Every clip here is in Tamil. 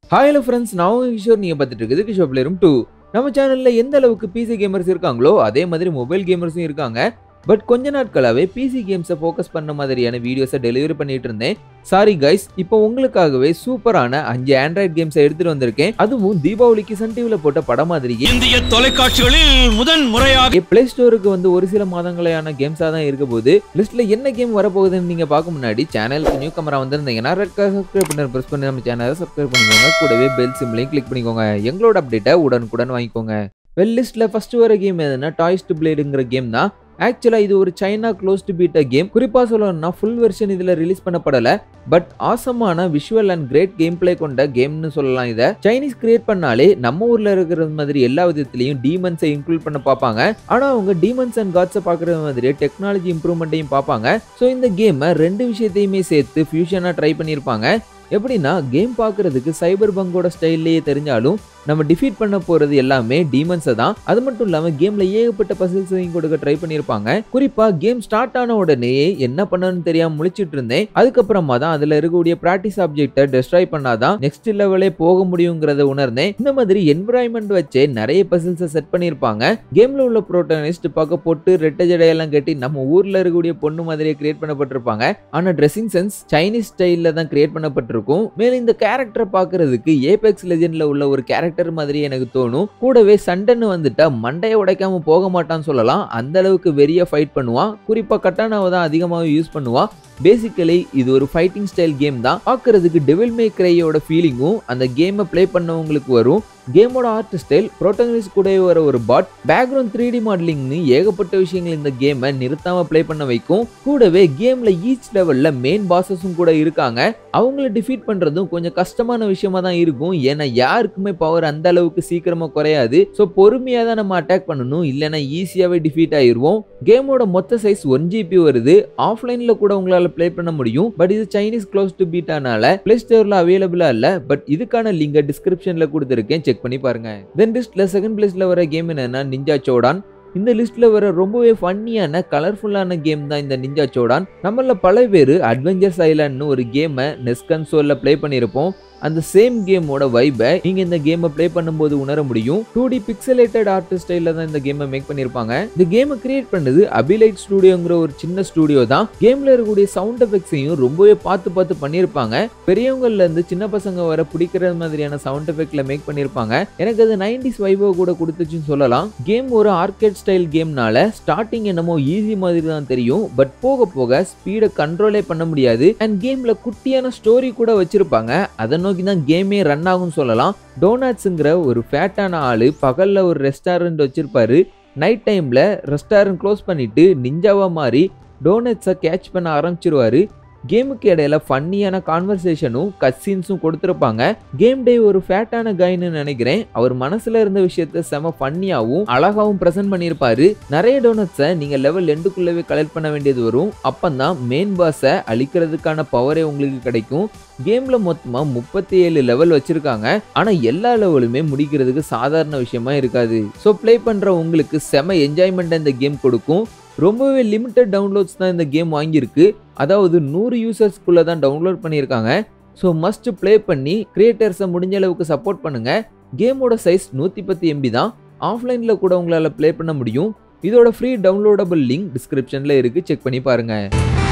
ஹாய் ஹலோ ஃப்ரெண்ட்ஸ் நான் உங்க கிஷோர் நீங்கள் பார்த்துட்டு இருக்குது கிஷோர் பிளேரும் டூ நம்ம சேனலில் எந்த அளவுக்கு பிசி கேமர்ஸ் இருக்காங்களோ அதே மாதிரி மொபைல் கேமர்ஸும் இருக்காங்க பட் கொஞ்ச நாட்களாகவே பிசி கேம்ஸை ஃபோக்கஸ் பண்ண மாதிரியான வீடியோஸை டெலிவரி பண்ணிட்டு இருந்தேன் சாரி கைஸ் இப்போ உங்களுக்காகவே சூப்பரான அஞ்சு ஆண்ட்ராய்ட் கேம்ஸை எடுத்துட்டு வந்திருக்கேன் அதுவும் தீபாவளிக்கு சன் டிவியில் போட்ட படம் மாதிரியே இந்திய தொலைக்காட்சிகளில் முதன் முறையாக பிளே ஸ்டோருக்கு வந்து ஒரு சில மாதங்களான கேம்ஸாக தான் இருக்க போது லிஸ்ட்ல என்ன கேம் வரப்போகுதுன்னு நீங்க பார்க்க முன்னாடி சேனலுக்கு நியூ கமரா வந்திருந்தீங்கன்னா ரெட் கலர் சப்ஸ்கிரைப் பண்ணி ப்ரெஸ் பண்ணி நம்ம சேனலை சப்ஸ்கிரைப் பண்ணிக்கோங்க கூடவே பெல் சிம்லையும் கிளிக் பண்ணிக்கோங்க எங்களோட அப்டேட்டை உடனுக்குடன் வாங்கிக்கோங்க வெல் லிஸ்ட்ல ஃபர்ஸ்ட் வர கேம் எதுனா டாய்ஸ் டு பிளேடுங்கிற கேம் தான் ஆக்சுவலாக இது ஒரு China close to beta game குறிப்பாக சொல்லணும்னா ஃபுல் வெர்ஷன் இதில் ரிலீஸ் பண்ணப்படலை பட் ஆசமான visual and great game play கொண்ட கேம்னு சொல்லலாம் இதை சைனீஸ் கிரியேட் பண்ணாலே நம்ம ஊர்ல இருக்கிற மாதிரி எல்லா விதத்துலையும் டீமன்ஸை இன்க்ளூட் பண்ண பார்ப்பாங்க ஆனா அவங்க டீமன்ஸ் அண்ட் காட்ஸை பார்க்குற மாதிரி டெக்னாலஜி இம்ப்ரூவ்மெண்ட்டையும் பார்ப்பாங்க ஸோ இந்த கேமை ரெண்டு விஷயத்தையுமே சேர்த்து ஃபியூஷனாக ட்ரை பண்ணியிருப்பாங்க எப்படின்னா கேம் பார்க்கறதுக்கு சைபர் பங்கோட ஸ்டைல்லையே தெரிஞ்சாலும் நம்ம டிஃபீட் பண்ண போறது எல்லாமே டீமன்ஸை தான் அது மட்டும் இல்லாமல் கேம்ல ஏகப்பட்ட பசில்ஸையும் கொடுக்க ட்ரை பண்ணியிருப்பாங்க குறிப்பா கேம் ஸ்டார்ட் ஆன உடனேயே என்ன பண்ணணும்னு தெரியாம முழிச்சிட்டு இருந்தேன் அதுக்கப்புறமா தான் அதுல இருக்கக்கூடிய ப்ராக்டிஸ் ஆப்ஜெக்டை டெஸ்ட்ராய் பண்ணாதான் நெக்ஸ்ட் லெவலே போக முடியுங்கிறத உணர்ந்தேன் இந்த மாதிரி என்விரான்மெண்ட் வச்சே நிறைய பசில்ஸை செட் பண்ணியிருப்பாங்க கேம்ல உள்ள ப்ரோட்டனிஸ்ட் பார்க்க போட்டு ரெட்ட ஜடையெல்லாம் கட்டி நம்ம ஊர்ல இருக்கக்கூடிய பொண்ணு மாதிரியே கிரியேட் பண்ணப்பட்டிருப்பாங்க ஆனா ட்ரெஸ்ஸிங் சென்ஸ் சைனீஸ் ஸ்டைல்ல தான் கிரியேட் பண்ணப்பட்டிருக்கும் மேலும் இந்த கேரக்டரை பார்க்கறதுக்கு ஏபெக்ஸ் லெஜெண்ட்ல உள்ள ஒரு கேரக்டர் மாதிரி எனக்கு தோணும் கூடவே சண்டைன்னு வந்துட்டா மண்டையை உடைக்காம போக மாட்டான்னு சொல்லலாம் அந்த அளவுக்கு வெறிய ஃபைட் பண்ணுவான் குறிப்பா கட்டானாவை தான் அதிகமாக யூஸ் பண்ணுவான் பேசிக்கலி இது ஒரு ஃபைட்டிங் ஸ்டைல் கேம் தான் பார்க்கறதுக்கு டெவில் மே கிரையோட ஃபீலிங்கும் அந்த கேமை ப்ளே பண்ணவங்களுக்கு வரும் கேமோட ஆர்ட் ஸ்டைல் ப்ரோட்டகனிஸ்ட் கூட வர ஒரு பாட் பேக்ரவுண்ட் த்ரீ டி மாடலிங்னு ஏகப்பட்ட விஷயங்கள் இந்த கேமை நிறுத்தாம ப்ளே பண்ண வைக்கும் கூடவே கேம்ல ஈச் லெவல்ல மெயின் பாசஸும் கூட இருக்காங்க அவங்கள டிஃபீட் பண்றதும் கொஞ்சம் கஷ்டமான விஷயமா தான் இருக்கும் ஏன்னா யாருக்குமே பவர் அந்த அளவுக்கு சீக்கிரமா குறையாது ஸோ பொறுமையா தான் நம்ம அட்டாக் பண்ணணும் இல்லைன்னா ஈஸியாவே டிஃபீட் ஆயிருவோம் கேமோட மொத்த சைஸ் ஒன் ஜிபி வருது ஆஃப்லைன்ல கூட உங்களால ப்ளே பண்ண முடியும் பட் இது சைனீஸ் க்ளோஸ் டு பீட்டானால பிளே ஸ்டோர்ல அவைலபிளா இல்ல பட் இதுக்கான லிங்கை டிஸ்கிரிப்ஷன்ல கொடுத்துருக்கேன் செக் பண்ணி பாருங்க தென் லிஸ்ட்ல செகண்ட் பிளேஸ்ல வர கேம் என்னன்னா நிஞ்சா சோடான் இந்த லிஸ்ட்ல வர ரொம்பவே ஃபன்னியான கலர்ஃபுல்லான கேம் தான் இந்த நிஞ்சா சோடான் நம்மள பல பேர் அட்வென்ச்சர்ஸ் ஐலாண்ட்னு ஒரு கேமை நெஸ் கன்சோல்ல ப்ளே பண்ணியிருப்போம் அந்த சேம் கேமோட வைபை நீங்க இந்த கேமை ப்ளே பண்ணும்போது உணர முடியும் டூ டி பிக்சலேட்டட் ஆர்ட் ஸ்டைல தான் இந்த கேமை மேக் பண்ணிருப்பாங்க இந்த கேமை கிரியேட் பண்ணது அபிலைட் ஸ்டுடியோங்கிற ஒரு சின்ன ஸ்டுடியோ தான் கேம்ல இருக்கக்கூடிய சவுண்ட் எஃபெக்ட்ஸையும் ரொம்பவே பார்த்து பார்த்து பண்ணியிருப்பாங்க பெரியவங்கள்ல இருந்து சின்ன பசங்க வர பிடிக்கிற மாதிரியான சவுண்ட் எஃபெக்ட்ல மேக் பண்ணியிருப்பாங்க எனக்கு அது நைன்டிஸ் வைபோ கூட கொடுத்துச்சுன்னு சொல்லலாம் கேம் ஒரு ஆர்கேட் ஸ்டைல் கேம்னால ஸ்டார்டிங் என்னமோ ஈஸி மாதிரி தான் தெரியும் பட் போக போக ஸ்பீடை கண்ட்ரோலே பண்ண முடியாது அண்ட் கேம்ல குட்டியான ஸ்டோரி கூட வச்சிருப்பாங்க அதை நோக்கி தான் கேமே ரன் ஆகும்னு சொல்லலாம் டோனாட்ஸுங்கிற ஒரு ஃபேட்டான ஆளு பகல்ல ஒரு ரெஸ்டாரண்ட் வச்சிருப்பாரு நைட் டைம்ல ரெஸ்டாரண்ட் க்ளோஸ் பண்ணிட்டு நிஞ்சாவா மாறி டோனட்ஸை கேட்ச் பண்ண ஆரம்பிச்சிருவாரு கேமுக்கு இடையில ஃபன்னியான கான்வர்சேஷனும் கட்சீன்ஸும் கொடுத்துருப்பாங்க கேம் டே ஒரு ஃபேட்டான கைன்னு நினைக்கிறேன் அவர் மனசுல இருந்த விஷயத்த செம ஃபன்னியாவும் அழகாவும் ப்ரெசென்ட் பண்ணியிருப்பாரு நிறைய டோனட்ஸை நீங்க லெவல் ரெண்டுக்குள்ளவே கலெக்ட் பண்ண வேண்டியது வரும் அப்பந்தான் மெயின் பாஸை அழிக்கிறதுக்கான பவரே உங்களுக்கு கிடைக்கும் கேம்ல மொத்தமா முப்பத்தி ஏழு லெவல் வச்சிருக்காங்க ஆனா எல்லா லெவலுமே முடிக்கிறதுக்கு சாதாரண விஷயமா இருக்காது ஸோ ப்ளே பண்ற உங்களுக்கு செம என்ஜாய்மெண்ட் இந்த கேம் கொடுக்கும் ரொம்பவே லிமிட்டட் டவுன்லோட்ஸ் தான் இந்த கேம் வாங்கியிருக்கு அதாவது நூறு யூசர்ஸ்க்குள்ளே தான் டவுன்லோட் பண்ணியிருக்காங்க ஸோ மஸ்ட் ப்ளே பண்ணி கிரியேட்டர்ஸை முடிஞ்ச அளவுக்கு சப்போர்ட் பண்ணுங்க கேமோட சைஸ் நூற்றி பத்து எம்பி தான் ஆஃப்லைனில் கூட உங்களால் ப்ளே பண்ண முடியும் இதோட ஃப்ரீ டவுன்லோடபிள் லிங்க் டிஸ்கிரிப்ஷனில் இருக்குது செக் பண்ணி பாருங்கள்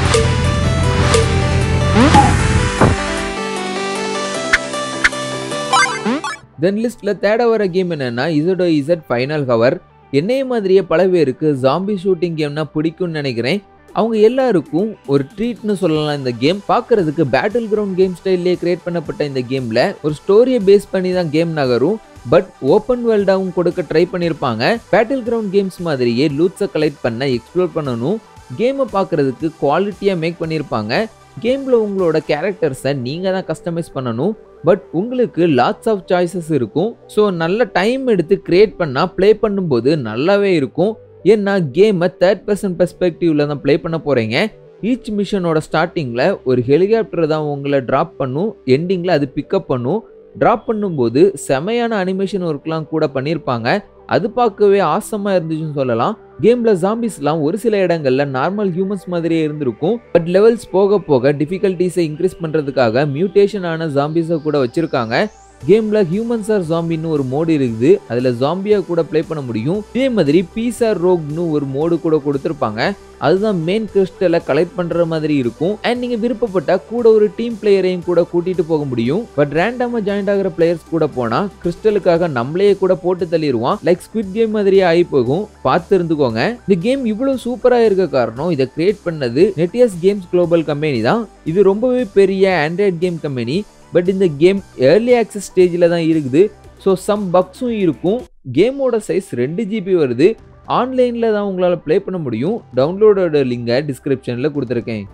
தென் லிஸ்ட்டில் தேட வர கேம் என்னன்னா இசடோ இசட் ஃபைனல் கவர் என்னைய மாதிரியே பல பேருக்கு ஜாம்பி ஷூட்டிங் கேம்னா பிடிக்கும்னு நினைக்கிறேன் அவங்க எல்லாருக்கும் ஒரு ட்ரீட்னு சொல்லலாம் இந்த கேம் பார்க்கறதுக்கு பேட்டில் கிரவுண்ட் கேம் ஸ்டைல்லே கிரியேட் பண்ணப்பட்ட இந்த கேமில் ஒரு ஸ்டோரியை பேஸ் பண்ணி தான் கேம் நகரும் பட் ஓப்பன் வேர்ல்டாகவும் கொடுக்க ட்ரை பண்ணியிருப்பாங்க பேட்டில் கிரவுண்ட் கேம்ஸ் மாதிரியே லூட்ஸை கலெக்ட் பண்ண எக்ஸ்ப்ளோர் பண்ணணும் கேமை பார்க்கறதுக்கு குவாலிட்டியாக மேக் பண்ணியிருப்பாங்க கேமில் உங்களோட கேரக்டர்ஸை நீங்கள் தான் கஸ்டமைஸ் பண்ணணும் பட் உங்களுக்கு லாட்ஸ் ஆஃப் சாய்ஸஸ் இருக்கும் ஸோ நல்ல டைம் எடுத்து கிரியேட் பண்ணால் ப்ளே பண்ணும்போது நல்லாவே இருக்கும் ஏன்னா கேமை தேர்ட் பர்சன் பெர்ஸ்பெக்டிவ்ல தான் ப்ளே பண்ண போகிறீங்க ஈச் மிஷனோட ஸ்டார்டிங்கில் ஒரு ஹெலிகாப்டர் தான் உங்களை ட்ராப் பண்ணும் எண்டிங்கில் அது பிக்கப் பண்ணும் ட்ராப் பண்ணும்போது செமையான அனிமேஷன் ஒர்க்லாம் கூட பண்ணியிருப்பாங்க அது பார்க்கவே ஆசமாக இருந்துச்சுன்னு சொல்லலாம் கேமில் ஜாம்பிஸ்லாம் ஒரு சில இடங்களில் நார்மல் ஹியூமன்ஸ் மாதிரியே இருந்திருக்கும் பட் லெவல்ஸ் போக போக டிஃபிகல்ட்டிஸை இன்க்ரீஸ் பண்ணுறதுக்காக மியூட்டேஷன் ஆன ஜாம்பிஸை கூட வச்சுருக்காங்க கேம்ல ஹியூமன்ஸ் ஆர் ஜாம்பின்னு ஒரு மோடு இருக்குது அதுல ஜாம்பியா கூட ப்ளே பண்ண முடியும் இதே மாதிரி பீஸார் ரோக்னு ஒரு மோடு கூட கொடுத்துருப்பாங்க அதுதான் மெயின் கிறிஸ்டலை கலெக்ட் பண்ற மாதிரி இருக்கும் அண்ட் நீங்க விருப்பப்பட்டா கூட ஒரு டீம் பிளேயரையும் கூட கூட்டிட்டு போக முடியும் பட் ரேண்டமா ஜாயின் ஆகிற பிளேயர்ஸ் கூட போனா கிறிஸ்டலுக்காக நம்மளே கூட போட்டு தள்ளிடுவான் லைக் ஸ்குவிட் கேம் மாதிரியே ஆகி போகும் பார்த்து இருந்துக்கோங்க இந்த கேம் இவ்வளவு சூப்பரா இருக்க காரணம் இதை கிரியேட் பண்ணது நெட்டியஸ் கேம்ஸ் குளோபல் கம்பெனி தான் இது ரொம்பவே பெரிய ஆண்ட்ராய்ட் கேம் கம்பெனி பட் இந்த கேம் ஏர்லி ஆக்சஸ் ஸ்டேஜில் தான் இருக்குது ஸோ சம் பக்ஸும் இருக்கும் கேமோட சைஸ் ரெண்டு ஜிபி வருது ஆன்லைனில் தான் உங்களால் ப்ளே பண்ண முடியும் டவுன்லோடோட லிங்கை டிஸ்கிரிப்ஷனில் கொடுத்துருக்கேன்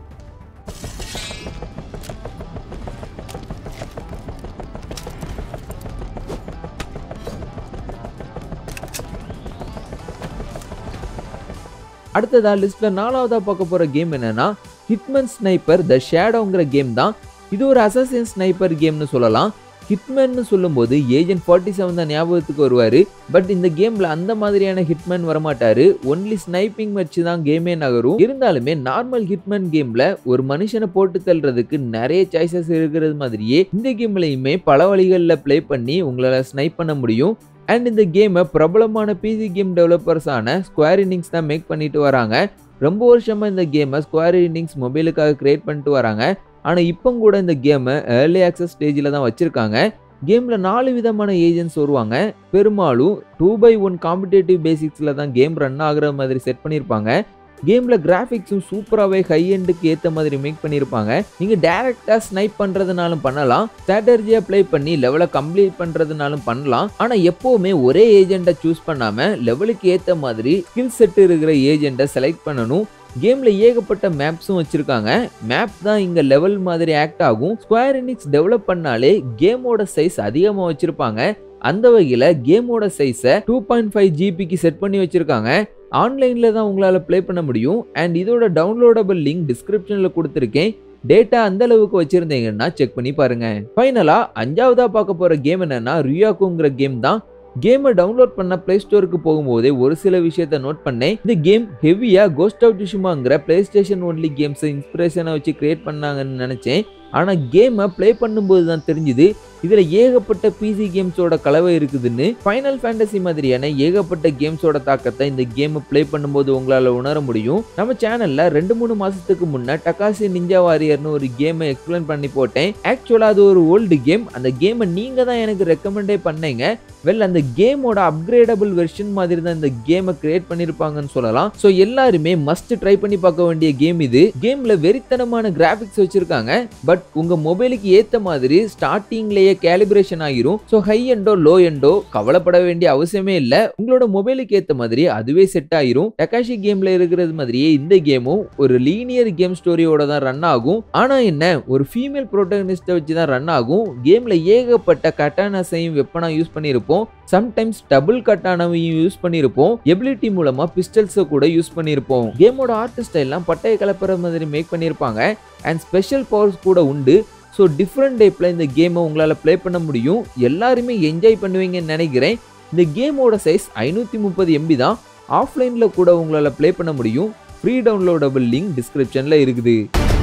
அடுத்ததா லிஸ்ட்ல நாலாவதா பார்க்க போற கேம் என்னன்னா ஹிட்மன் ஸ்னைப்பர் த ஷேடோங்கிற கேம் தான் இது ஒரு அசசின் ஸ்னைப்பர் கேம்னு சொல்லலாம் ஹிட்மேன்னு சொல்லும்போது ஏஜென்ட் ஃபார்ட்டி செவன் தான் ஞாபகத்துக்கு வருவார் பட் இந்த கேமில் அந்த மாதிரியான ஹிட்மேன் வரமாட்டார் ஒன்லி ஸ்னைப்பிங் வச்சு தான் கேமே நகரும் இருந்தாலுமே நார்மல் ஹிட்மேன் கேமில் ஒரு மனுஷனை போட்டு தள்ளுறதுக்கு நிறைய சாய்ஸஸ் இருக்கிறது மாதிரியே இந்த கேம்லையுமே பல வழிகளில் ப்ளே பண்ணி உங்களால் ஸ்னைப் பண்ண முடியும் அண்ட் இந்த கேமை பிரபலமான பிசி கேம் டெவலப்பர்ஸான ஸ்கொயர் இன்னிங்ஸ் தான் மேக் பண்ணிட்டு வராங்க ரொம்ப வருஷமாக இந்த கேமை ஸ்கொயர் இன்னிங்ஸ் மொபைலுக்காக கிரியேட் பண்ணிட்டு வராங்க ஆனால் இப்போ கூட இந்த கேமை ஏர்லி ஆக்சஸ் ஸ்டேஜில் தான் வச்சுருக்காங்க கேமில் நாலு விதமான ஏஜென்ட்ஸ் வருவாங்க பெரும்பாலும் டூ பை ஒன் காம்படேட்டிவ் பேசிக்ஸில் தான் கேம் ரன் ஆகுற மாதிரி செட் பண்ணியிருப்பாங்க கேமில் கிராஃபிக்ஸும் சூப்பராகவே ஹை எண்டுக்கு ஏற்ற மாதிரி மேக் பண்ணியிருப்பாங்க நீங்கள் டேரெக்டாக ஸ்னைப் பண்ணுறதுனாலும் பண்ணலாம் ஸ்ட்ராட்டர்ஜியாக ப்ளே பண்ணி லெவலை கம்ப்ளீட் பண்ணுறதுனாலும் பண்ணலாம் ஆனால் எப்போவுமே ஒரே ஏஜெண்ட்டை சூஸ் பண்ணாமல் லெவலுக்கு ஏற்ற மாதிரி ஸ்கில் செட் இருக்கிற ஏஜெண்ட்டை செலக்ட் பண்ணணும் கேமில் ஏகப்பட்ட மேப்ஸும் வச்சுருக்காங்க மேப் தான் இங்கே லெவல் மாதிரி ஆக்ட் ஆகும் ஸ்கொயர் இனிக்ஸ் டெவலப் பண்ணாலே கேமோட சைஸ் அதிகமாக வச்சுருப்பாங்க அந்த வகையில் கேமோட சைஸை டூ பாயிண்ட் ஃபைவ் ஜிபிக்கு செட் பண்ணி வச்சுருக்காங்க ஆன்லைனில் தான் உங்களால் ப்ளே பண்ண முடியும் அண்ட் இதோட டவுன்லோடபிள் லிங்க் டிஸ்கிரிப்ஷனில் கொடுத்துருக்கேன் டேட்டா அந்த அளவுக்கு வச்சிருந்தீங்கன்னா செக் பண்ணி பாருங்க ஃபைனலா அஞ்சாவதா பார்க்க போற கேம் என்னன்னா ரியாக்குங்கிற கேம் தான் கேமை டவுன்லோட் பண்ண பிளே ஸ்டோருக்கு போகும்போதே ஒரு சில விஷயத்த நோட் பண்ணேன் இந்த கேம் ஹெவியா கோஸ்ட் ஆஃப் டிஷுமாங்கிற பிளே ஸ்டேஷன் ஒன்லி கேம்ஸ் இன்ஸ்பிரேஷனை வச்சு கிரியேட் பண்ணாங்கன்னு நினைச்சேன் ஆனால் கேமை ப்ளே பண்ணும்போது தான் தெரிஞ்சுது இதில் ஏகப்பட்ட பிசி கேம்ஸோட கலவை இருக்குதுன்னு ஃபைனல் ஃபேண்டசி மாதிரியான ஏகப்பட்ட கேம்ஸோட தாக்கத்தை இந்த கேமை ப்ளே பண்ணும்போது உங்களால் உணர முடியும் நம்ம சேனலில் ரெண்டு மூணு மாதத்துக்கு முன்னே டக்காசி நிஞ்சா வாரியர்னு ஒரு கேமை எக்ஸ்பிளைன் பண்ணி போட்டேன் ஆக்சுவலாக அது ஒரு ஓல்டு கேம் அந்த கேமை நீங்கள் தான் எனக்கு ரெக்கமெண்டே பண்ணீங்க வெல் அந்த கேமோட அப்கிரேடபிள் வெர்ஷன் மாதிரி தான் இந்த கேமை கிரியேட் பண்ணியிருப்பாங்கன்னு சொல்லலாம் ஸோ எல்லாருமே மஸ்ட் ட்ரை பண்ணி பார்க்க வேண்டிய கேம் இது கேமில் வெறித்தனமான கிராஃபிக்ஸ் வச்சுருக்காங்க பட் உங்கள் மொபைலுக்கு ஏற்ற மாதிரி ஸ்டார்டிங்லேயே கேலிப்ரேஷன் ஆகிரும் ஸோ ஹை எண்டோ லோ எண்டோ கவலைப்பட வேண்டிய அவசியமே இல்லை உங்களோட மொபைலுக்கு ஏற்ற மாதிரி அதுவே செட் ஆகிரும் டக்காஷி கேமில் இருக்கிறது மாதிரியே இந்த கேமும் ஒரு லீனியர் கேம் ஸ்டோரியோட தான் ரன் ஆகும் ஆனால் என்ன ஒரு ஃபீமேல் ப்ரோட்டகனிஸ்ட்டை வச்சு தான் ரன் ஆகும் கேமில் ஏகப்பட்ட கட்டானஸையும் வெப்பனாக யூஸ் பண்ணியிருப்போம் சம்டைம்ஸ் டபுள் கட்டானவையும் யூஸ் பண்ணியிருப்போம் எபிலிட்டி மூலமா பிஸ்டல்ஸை கூட யூஸ் பண்ணியிருப்போம் கேமோட ஆர்டிஸ்ட் எல்லாம் பட்டையை கலப்புற மாதிரி மேக் பண்ணியிருப்பாங்க அண்ட் ஸ்பெஷல் பவர்ஸ் கூட உண்டு ஸோ டிஃப்ரெண்ட் டைப்பில் இந்த கேமை உங்களால் ப்ளே பண்ண முடியும் எல்லாருமே என்ஜாய் பண்ணுவீங்கன்னு நினைக்கிறேன் இந்த கேமோட சைஸ் ஐநூற்றி முப்பது எம்பி தான் ஆஃப்லைனில் கூட உங்களால் ப்ளே பண்ண முடியும் ஃப்ரீ டவுன்லோடபிள் லிங்க் டிஸ்கிரிப்ஷனில் இருக்குது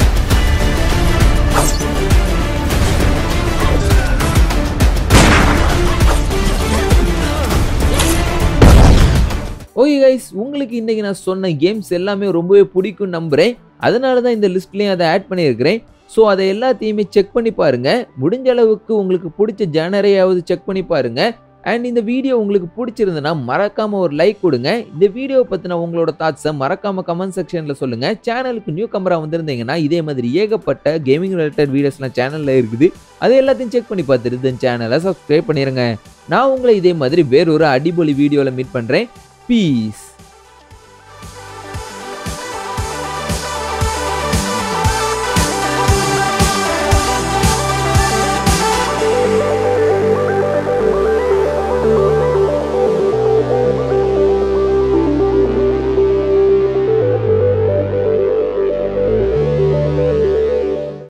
ஓகே கைஸ் உங்களுக்கு இன்றைக்கி நான் சொன்ன கேம்ஸ் எல்லாமே ரொம்பவே பிடிக்கும் நம்புகிறேன் அதனால தான் இந்த லிஸ்ட்லேயும் அதை ஆட் பண்ணியிருக்கிறேன் ஸோ அதை எல்லாத்தையுமே செக் பண்ணி பாருங்கள் முடிஞ்ச அளவுக்கு உங்களுக்கு பிடிச்ச ஜேனரையாவது செக் பண்ணி பாருங்கள் அண்ட் இந்த வீடியோ உங்களுக்கு பிடிச்சிருந்ததுன்னா மறக்காமல் ஒரு லைக் கொடுங்க இந்த வீடியோ பற்றின உங்களோட தாட்ஸை மறக்காமல் கமெண்ட் செக்ஷனில் சொல்லுங்கள் சேனலுக்கு நியூ கமரா வந்திருந்தீங்கன்னா இதே மாதிரி ஏகப்பட்ட கேமிங் ரிலேட்டட் வீடியோஸ்லாம் சேனலில் இருக்குது அது எல்லாத்தையும் செக் பண்ணி பார்த்துட்டு இந்த சேனலை சப்ஸ்கிரைப் பண்ணிடுங்க நான் உங்களை இதே மாதிரி வேறொரு அடிபொலி வீடியோவில் மீட் பண்ணுறேன் Peace.